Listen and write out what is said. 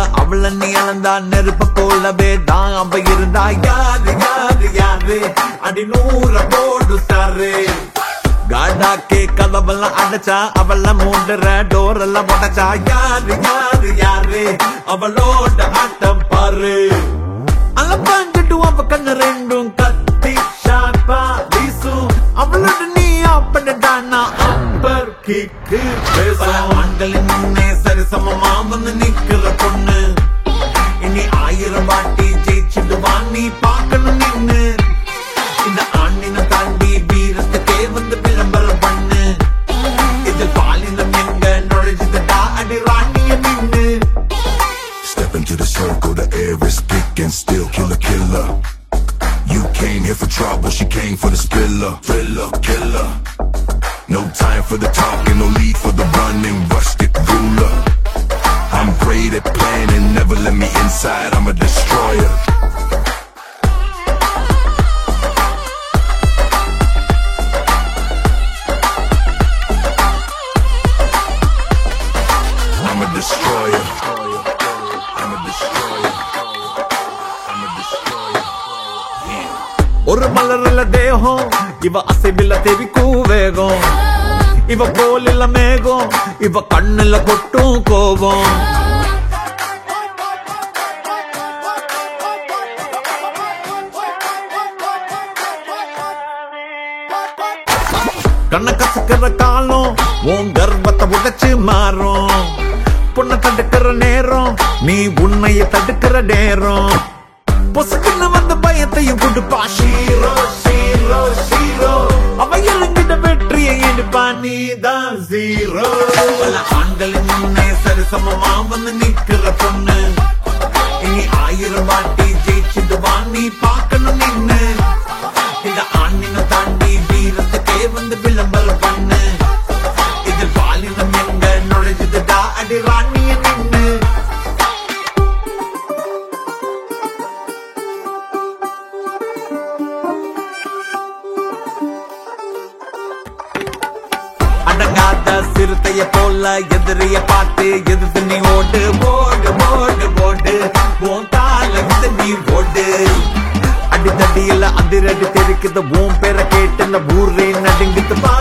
அவள நீ அளந்தா நெருப்ப போலவே தான் அவ இருந்தா யாரு யாரு யாரு அடி நூற போடு சாரு காடாக்கே கதவெல்லாம் அடைச்சா அவள மூடுற டோர் எல்லாம் உடைச்சா யாரு யாரு யாரு அவளோட ஆட்டம் பாரு அலப்பாங்கிட்டு அவ கண்ணு ரெண்டும் கத்தி ஷாப்பா வீசும் அவளோட நீ அப்படட்டானா அப்பர் கிக்கு பேசும் ஆண்களின் முன்னே சரி சமமா வந்து நிக்கிற பொண்ணு இனி ஆயிரம் வாட்டி ஜெயிச்சுடுவா நீ பார்க்கணும் நின்னு இந்த ஆண்டின தாண்டி வீரத்துக்கே வந்து விளம்பரம் பண்ணு இது பாலினம் எங்க நுழைஞ்சதுடா அடி ராணிய நின்னு Step into the circle, the air is thick and still killer, killer. You came here for trouble, she came for the spiller, thriller, killer. No time for the talking, no need for the running, rustic ruler. I'm great at planning, never let me inside, I'm a destroyer. I'm a destroyer. I'm a destroyer. I'm a destroyer. ஒரு மலர்ல தேகம் இவ அசைவில்ல தெரிக்கும் வேகம் இவ போலில்ல மேகம் இவ கண்ணுல கொட்டும் கோபம் கண்ண கசக்கிற காலம் உன் கர்ப்பத்தை உடைச்சு மாறும் பொண்ணை தடுக்கிற நேரம் நீ உன்னைய தடுக்கிற நேரம் பொசுக்குன்னு வந்த பயத்தையும் கொடுப்பா ஷீரோ ஷீரோ ஷீரோ அவ இறங்கிட்ட வெற்றியை எடுப்பா நீதான் ஜீரோ பல ஆண்களின் முன்னே சரிசமமா வந்து நிக்கிற பொண்ணு இனி ஆயிரம் வாட்டி ஜெயிச்சிடுவா நீ பார்க்கணும் நின்னு இந்த ஆண்ணின தாண்டி வீரத்துக்கே வந்து விளம்பரம் பண்ணு இது பாலினம் எங்க நுழைஞ்சதுடா அடி ராணிய நின்னு அடங்காத சிறுத்தைய போல எதிரிய பார்த்து எதிர்த்து நீ ஓடு ஓடு ஓடு ஓடு உன் கால விட்டு நீ ஓடு அடித்தடியில அதிரடி தெரிக்குது உன் பேரை கேட்டு இந்த ஊரே நடுங்குது வா